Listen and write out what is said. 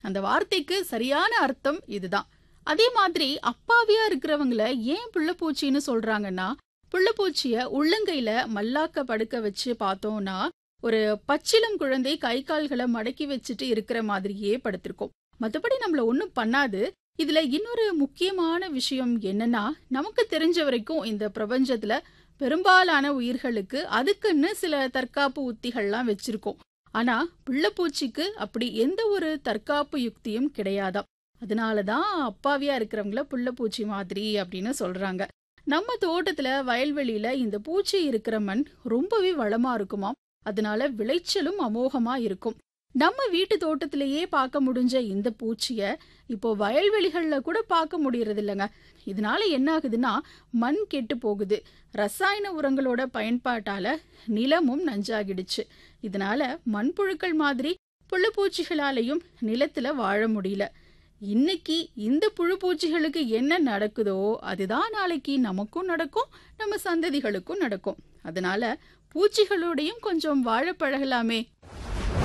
அந்த வார்த்தைக்கு சரியான அர்த்தம் இதுதான் அதே மாதிரி அப்பாவியா இருக்கிறவங்கள ஏன் புள்ளப்பூச்சின்னு சொல்றாங்கன்னா புள்ளப்பூச்சிய உள்ளங்கையில மல்லாக்க படுக்க வச்சு பார்த்தோம்னா ஒரு பச்சிலம் குழந்தை கை கால்களை மடக்கி வச்சுட்டு இருக்கிற மாதிரியே படுத்திருக்கும் மத்தபடி நம்மள ஒண்ணும் பண்ணாது இதுல இன்னொரு முக்கியமான விஷயம் என்னன்னா நமக்கு தெரிஞ்ச வரைக்கும் இந்த பிரபஞ்சத்துல பெரும்பாலான உயிர்களுக்கு அதுக்குன்னு சில தற்காப்பு உத்திகள்லாம் வச்சிருக்கோம் ஆனா பிள்ளைப்பூச்சிக்கு அப்படி எந்த ஒரு தற்காப்பு யுக்தியும் கிடையாதாம் அதனாலதான் அப்பாவியா இருக்கிறவங்கள புள்ளப்பூச்சி மாதிரி அப்படின்னு சொல்றாங்க நம்ம தோட்டத்துல வயல்வெளியில இந்த பூச்சி இருக்கிற மண் ரொம்பவே வளமா இருக்குமாம் அதனால விளைச்சலும் அமோகமா இருக்கும் நம்ம வீட்டு தோட்டத்திலேயே பார்க்க முடிஞ்ச இந்த பூச்சிய இப்போ வயல்வெளிகள்ல கூட பார்க்க முடியறது இல்லைங்க இதனால என்ன ஆகுதுன்னா மண் கெட்டு போகுது ரசாயன உரங்களோட பயன்பாட்டால நிலமும் நஞ்சாகிடுச்சு இதனால மண்புழுக்கள் மாதிரி புழுப்பூச்சிகளாலையும் நிலத்துல வாழ முடியல இன்னைக்கு இந்த புழுப்பூச்சிகளுக்கு என்ன நடக்குதோ அதுதான் நாளைக்கு நமக்கும் நடக்கும் நம்ம சந்ததிகளுக்கும் நடக்கும் அதனால பூச்சிகளோடையும் கொஞ்சம் வாழ பழகலாமே